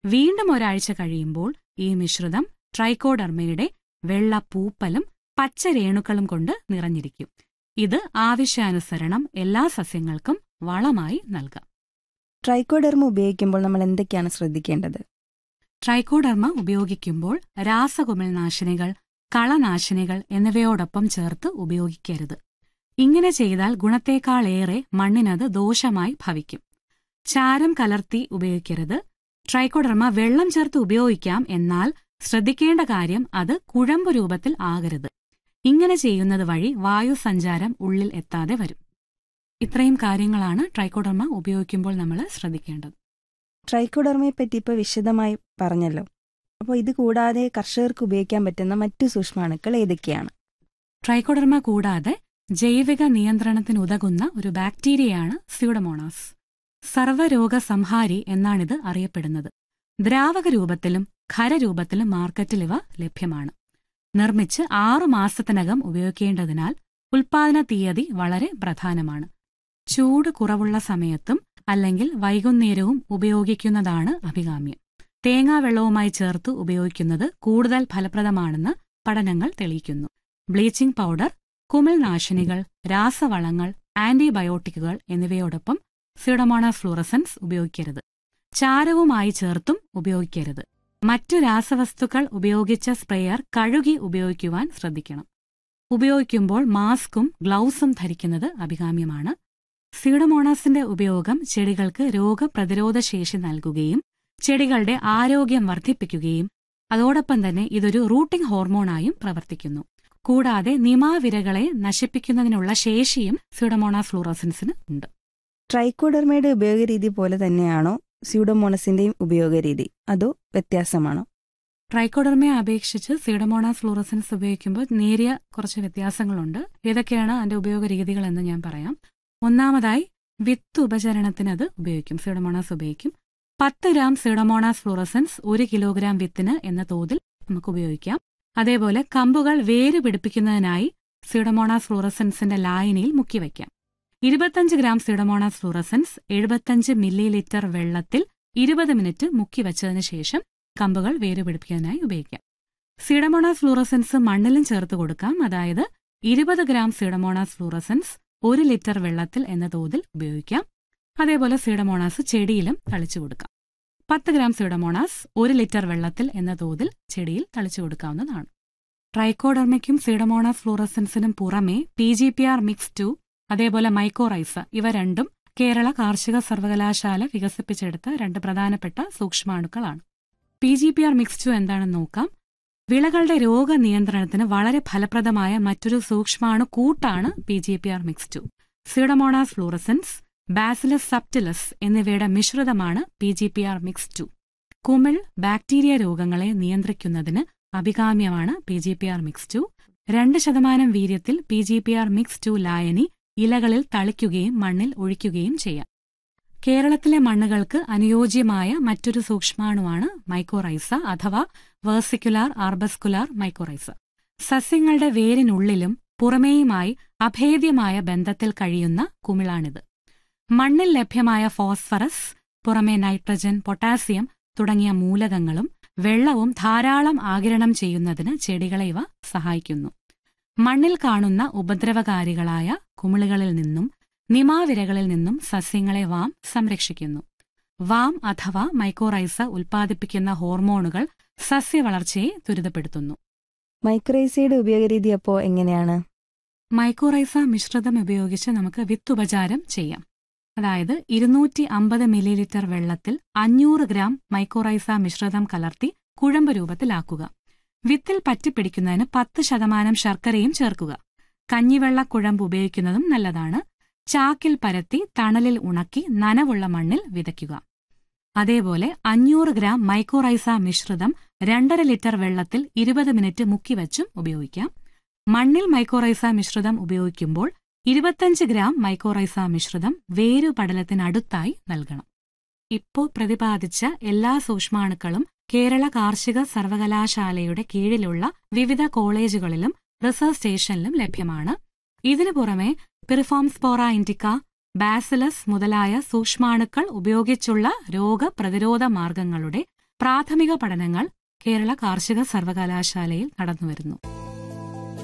വീണ്ടും ഒരാഴ്ച കഴിയുമ്പോൾ ഈ മിശ്രിതം ട്രൈക്കോഡർമയുടെ വെള്ള പൂപ്പലും പച്ച രേണുക്കളും കൊണ്ട് നിറഞ്ഞിരിക്കും ഇത് ആവശ്യാനുസരണം എല്ലാ സസ്യങ്ങൾക്കും വളമായി നൽകാം ട്രൈക്കോഡെർമ ഉപയോഗിക്കുമ്പോൾ നമ്മൾ എന്തൊക്കെയാണ് ശ്രദ്ധിക്കേണ്ടത് ട്രൈക്കോഡർമ ഉപയോഗിക്കുമ്പോൾ രാസകുമിൾനാശിനികൾ കളനാശിനികൾ എന്നിവയോടൊപ്പം ചേർത്ത് ഉപയോഗിക്കരുത് ഇങ്ങനെ ചെയ്താൽ ഗുണത്തേക്കാളേറെ മണ്ണിനത് ദോഷമായി ഭവിക്കും ചാരം കലർത്തി ഉപയോഗിക്കരുത് ട്രൈക്കോഡർമ വെള്ളം ചേർത്ത് ഉപയോഗിക്കാം എന്നാൽ ശ്രദ്ധിക്കേണ്ട കാര്യം അത് കുഴമ്പ് രൂപത്തിൽ ആകരുത് ഇങ്ങനെ ചെയ്യുന്നത് വഴി വായുസഞ്ചാരം ഉള്ളിൽ എത്താതെ വരും ഇത്രയും കാര്യങ്ങളാണ് ട്രൈക്കോഡർമ ഉപയോഗിക്കുമ്പോൾ നമ്മൾ ശ്രദ്ധിക്കേണ്ടത് ട്രൈക്കോഡെർമയെ പറ്റി ഇപ്പോൾ വിശദമായി പറഞ്ഞല്ലോ അപ്പോൾ ഇത് കൂടാതെ കർഷകർക്ക് ഉപയോഗിക്കാൻ പറ്റുന്ന മറ്റു സൂക്ഷ്മാണുക്കൾ ഏതൊക്കെയാണ് ട്രൈക്കോഡർമ കൂടാതെ ജൈവിക നിയന്ത്രണത്തിനുതകുന്ന ഒരു ബാക്ടീരിയയാണ് സ്യൂഡമോണാസ് സർവ്വരോഗ സംഹാരി എന്നാണിത് അറിയപ്പെടുന്നത് ദ്രാവക രൂപത്തിലും ഖരരൂപത്തിലും മാർക്കറ്റിൽ ഇവ ലഭ്യമാണ് നിർമ്മിച്ച് ആറു മാസത്തിനകം ഉപയോഗിക്കേണ്ടതിനാൽ ഉൽപാദന തീയതി വളരെ പ്രധാനമാണ് ചൂട് കുറവുള്ള സമയത്തും അല്ലെങ്കിൽ വൈകുന്നേരവും ഉപയോഗിക്കുന്നതാണ് അഭികാമ്യം തേങ്ങാവെള്ളവുമായി ചേർത്ത് ഉപയോഗിക്കുന്നത് കൂടുതൽ ഫലപ്രദമാണെന്ന് പഠനങ്ങൾ തെളിയിക്കുന്നു ബ്ലീച്ചിംഗ് പൗഡർ കുമിൾനാശിനികൾ രാസവളങ്ങൾ ആന്റിബയോട്ടിക്കുകൾ എന്നിവയോടൊപ്പം സ്യൂഡമോണാസ് ഫ്ലൂറസൻസ് ഉപയോഗിക്കരുത് ചാരവുമായി ചേർത്തും ഉപയോഗിക്കരുത് മറ്റു രാസവസ്തുക്കൾ ഉപയോഗിച്ച സ്പ്രേയർ കഴുകി ഉപയോഗിക്കുവാൻ ശ്രദ്ധിക്കണം ഉപയോഗിക്കുമ്പോൾ മാസ്കും ഗ്ലൗസും ധരിക്കുന്നത് അഭികാമ്യമാണ് സ്യൂഡമോണാസിന്റെ ഉപയോഗം ചെടികൾക്ക് രോഗപ്രതിരോധ ശേഷി നൽകുകയും ചെടികളുടെ ആരോഗ്യം വർദ്ധിപ്പിക്കുകയും അതോടൊപ്പം തന്നെ ഇതൊരു റൂട്ടിംഗ് ഹോർമോണായും പ്രവർത്തിക്കുന്നു കൂടാതെ നിമാവിരകളെ നശിപ്പിക്കുന്നതിനുള്ള ശേഷിയും സ്യൂഡമോണാസ് ഫ്ലൂറസൻസിന് ഉണ്ട് ട്രൈക്കോഡെർമയുടെ ഉപയോഗരീതി പോലെ തന്നെയാണോ സ്യൂഡോമോണസിന്റെയും ഉപയോഗരീതി അതോ വ്യത്യാസമാണോ ട്രൈക്കോഡർമയെ അപേക്ഷിച്ച് സീഡമോണാസ് ഫ്ലൂറസൻസ് ഉപയോഗിക്കുമ്പോൾ നേരിയ കുറച്ച് വ്യത്യാസങ്ങളുണ്ട് ഏതൊക്കെയാണ് അതിന്റെ ഉപയോഗ രീതികൾ എന്ന് ഞാൻ പറയാം ഒന്നാമതായി വിത്ത് ഉപചരണത്തിന് അത് ഉപയോഗിക്കും സീഡമോണാസ് ഉപയോഗിക്കും പത്ത് ഗ്രാം സീഡമോണാസ് ഫ്ലൂറസൻസ് ഒരു കിലോഗ്രാം വിത്തിന് എന്ന തോതിൽ നമുക്ക് ഉപയോഗിക്കാം അതേപോലെ കമ്പുകൾ വേര് പിടിപ്പിക്കുന്നതിനായി സീഡമോണാസ് ഫ്ലൂറസൻസിന്റെ ലായനിയിൽ മുക്കിവയ്ക്കാം ഇരുപത്തഞ്ച് ഗ്രാം സീഡമോണാസ് ഫ്ലൂറസൻസ് എഴുപത്തഞ്ച് മില്ലി ലിറ്റർ വെള്ളത്തിൽ ഇരുപത് മിനിറ്റ് മുക്കി വച്ചതിന് ശേഷം കമ്പുകൾ വേര് പിടിപ്പിക്കാനായി ഉപയോഗിക്കാം സീഡമോണാസ് ഫ്ലൂറസൻസ് മണ്ണിലും ചേർത്ത് കൊടുക്കാം അതായത് ഇരുപത് ഗ്രാം സീഡമോണാസ് ഫ്ലൂറസൻസ് ഒരു ലിറ്റർ വെള്ളത്തിൽ എന്ന തോതിൽ ഉപയോഗിക്കാം അതേപോലെ സീഡമോണാസ് ചെടിയിലും തളിച്ചു കൊടുക്കാം പത്ത് ഗ്രാം സീഡമോണാസ് ഒരു ലിറ്റർ വെള്ളത്തിൽ എന്ന തോതിൽ ചെടിയിൽ തളിച്ചു കൊടുക്കാവുന്നതാണ് ട്രൈക്കോഡർമയ്ക്കും സീഡമോണാസ് ഫ്ലൂറസൻസിനും പുറമെ P G P R mix two അതേപോലെ മൈക്കോറൈസ ഇവ രണ്ടും കേരള കാർഷിക സർവകലാശാല വികസിപ്പിച്ചെടുത്ത രണ്ട് പ്രധാനപ്പെട്ട സൂക്ഷ്മാണുക്കളാണ് P G P R mix two എന്താണെന്ന് നോക്കാം വിളകളുടെ രോഗനിയന്ത്രണത്തിന് വളരെ ഫലപ്രദമായ മറ്റൊരു സൂക്ഷ്മാണു കൂട്ടാണ് P G P R mix two Pseudomonas fluorescens Bacillus subtilis എന്നിവയുടെ മിശ്രിതമാണ് P G P R mix two കുമിൾ ബാക്ടീരിയ രോഗങ്ങളെ നിയന്ത്രിക്കുന്നതിന് അഭികാമ്യമാണ് P G P R mix two രണ്ട് ശതമാനം വീര്യത്തിൽ P G P R mix two ലായനി ഇലകളിൽ തളിക്കുകയും മണ്ണിൽ ഒഴിക്കുകയും ചെയ്യാം കേരളത്തിലെ മണ്ണുകൾക്ക് അനുയോജ്യമായ മറ്റൊരു സൂക്ഷ്മാണുവാണ് മൈക്കോറൈസ അഥവാ വേഴ്സിക്കുലാർ ആർബസ്കുലാർ മൈക്കോറൈസ സസ്യങ്ങളുടെ വേരിനുള്ളിലും പുറമേയുമായി അഭേദ്യമായ ബന്ധത്തിൽ കഴിയുന്ന കുമിളാണിത് മണ്ണിൽ ലഭ്യമായ ഫോസ്ഫറസ് പുറമേ നൈട്രജൻ പൊട്ടാസ്യം തുടങ്ങിയ മൂലകങ്ങളും വെള്ളവും ധാരാളം ആകിരണം ചെയ്യുന്നതിന് ചെടികളെ ഇവ സഹായിക്കുന്നു മണ്ണിൽ കാണുന്ന ഉപദ്രവകാരികളായ കുമിളുകളിൽ നിന്നും നിമാവിരകളിൽ നിന്നും സസ്യങ്ങളെ വാം സംരക്ഷിക്കുന്നു വാം അഥവാ മൈക്കോറൈസ ഉൽപ്പാദിപ്പിക്കുന്ന ഹോർമോണുകൾ സസ്യവളർച്ചയെ ത്വരിതപ്പെടുത്തുന്നു മൈക്രോറൈസയുടെ ഉപയോഗരീതി അപ്പോൾ എങ്ങനെയാണ് മൈക്കോറൈസ മിശ്രിതം ഉപയോഗിച്ച് നമുക്ക് വിത്തുപചാരം ചെയ്യാം അതായത് ഇരുന്നൂറ്റി അമ്പത് മില്ലി ലിറ്റർ വെള്ളത്തിൽ അഞ്ഞൂറ് ഗ്രാം മൈക്കോറൈസ മിശ്രിതം കലർത്തി കുഴമ്പ് രൂപത്തിലാക്കുക വിത്തിൽ പറ്റിപ്പിടിക്കുന്നതിന് പത്ത് ശതമാനം ശർക്കരയും ചേർക്കുക കഞ്ഞിവെള്ള കുഴമ്പ് ഉപയോഗിക്കുന്നതും നല്ലതാണ് ചാക്കിൽ പരത്തി തണലിൽ ഉണക്കി നനവുള്ള മണ്ണിൽ വിതയ്ക്കുക അതേപോലെ അഞ്ഞൂറ് ഗ്രാം മൈക്കോറൈസ മിശ്രിതം രണ്ടര ലിറ്റർ വെള്ളത്തിൽ ഇരുപത് മിനിറ്റ് മുക്കിവച്ചും ഉപയോഗിക്കാം മണ്ണിൽ മൈക്കോറൈസ മിശ്രിതം ഉപയോഗിക്കുമ്പോൾ ഇരുപത്തഞ്ച് ഗ്രാം മൈക്കോറൈസ മിശ്രിതം വേരുപടലത്തിനടുത്തായി നൽകണം ഇപ്പോൾ പ്രതിപാദിച്ച എല്ലാ സൂക്ഷ്മാണുക്കളും കേരള കാർഷിക സർവകലാശാലയുടെ കീഴിലുള്ള വിവിധ കോളേജുകളിലും റിസർച്ച് സ്റ്റേഷനിലും ലഭ്യമാണ് ഇതിനു പുറമെ പിറിഫോംസ്പോറ ഇൻഡിക്ക ബാസിലസ് മുതലായ സൂക്ഷ്മാണുക്കൾ ഉപയോഗിച്ചുള്ള രോഗപ്രതിരോധ മാർഗങ്ങളുടെ പ്രാഥമിക പഠനങ്ങൾ കേരള കാർഷിക സർവകലാശാലയിൽ നടന്നുവരുന്നു